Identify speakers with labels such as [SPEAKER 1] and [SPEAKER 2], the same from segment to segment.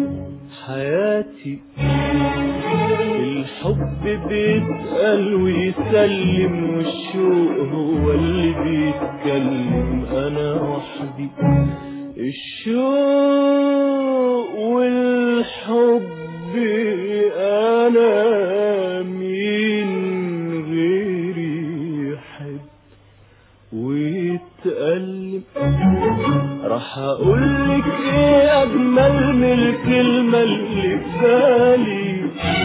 [SPEAKER 1] حياتي الحب بيسأل ويسلم والشوق هو اللي بيتكلم أنا وحدي الشوق والحب أنا مين غيري يحب ويتألم راح أقولك إيه أجمل من الكلمة اللي في بالي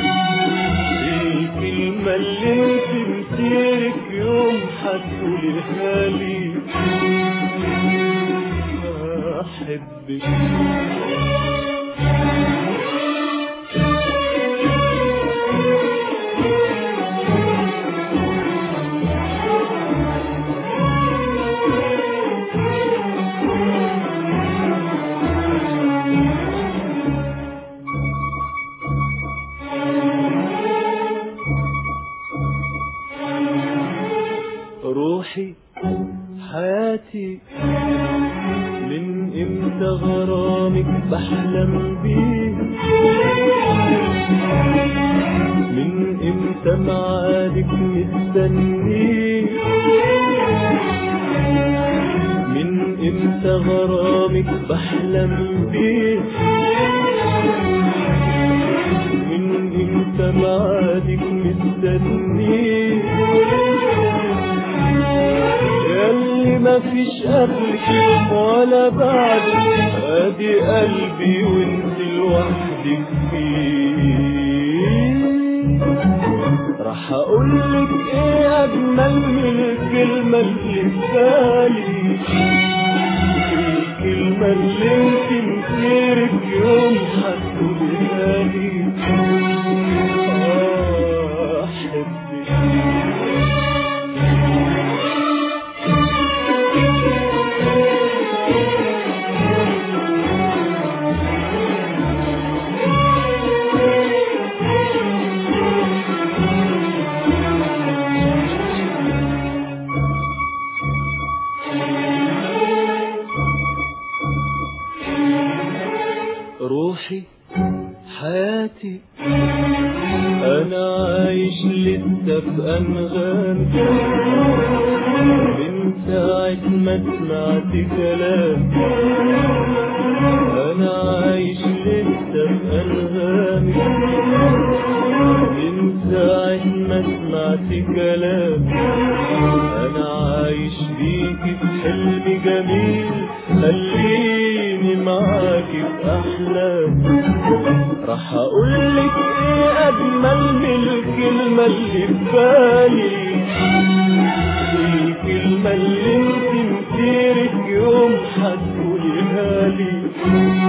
[SPEAKER 1] الكلمة اللي انت مسيرك يوم هتقولها لي أحبك روحي حياتي من امتى غرامك بحلم بيه من امتى معادك مستنيه من امتى غرامك بحلم بيه من امتى معادك مستنيه ياللي ما فيش قبلك ولا بعدك ادي قلبي وانت لوحدك فيه راح اقولك ايه اجمل من الكلمة اللي في بالي الكلمة اللي انت مسيرك يوم هتقولها لي آه، احبك روحي حياتي انا عايش لسه في انغام من ساعة ما سمعت كلام انا عايش لسه في انغام من ساعة ما سمعت كلام انا عايش بيكي في حلم جميل خليني معاكي في احلام راح اقولك ايه اجمل من الكلمة اللي في بالي الكلمة اللي انت مسيرك يوم هتقوليها لي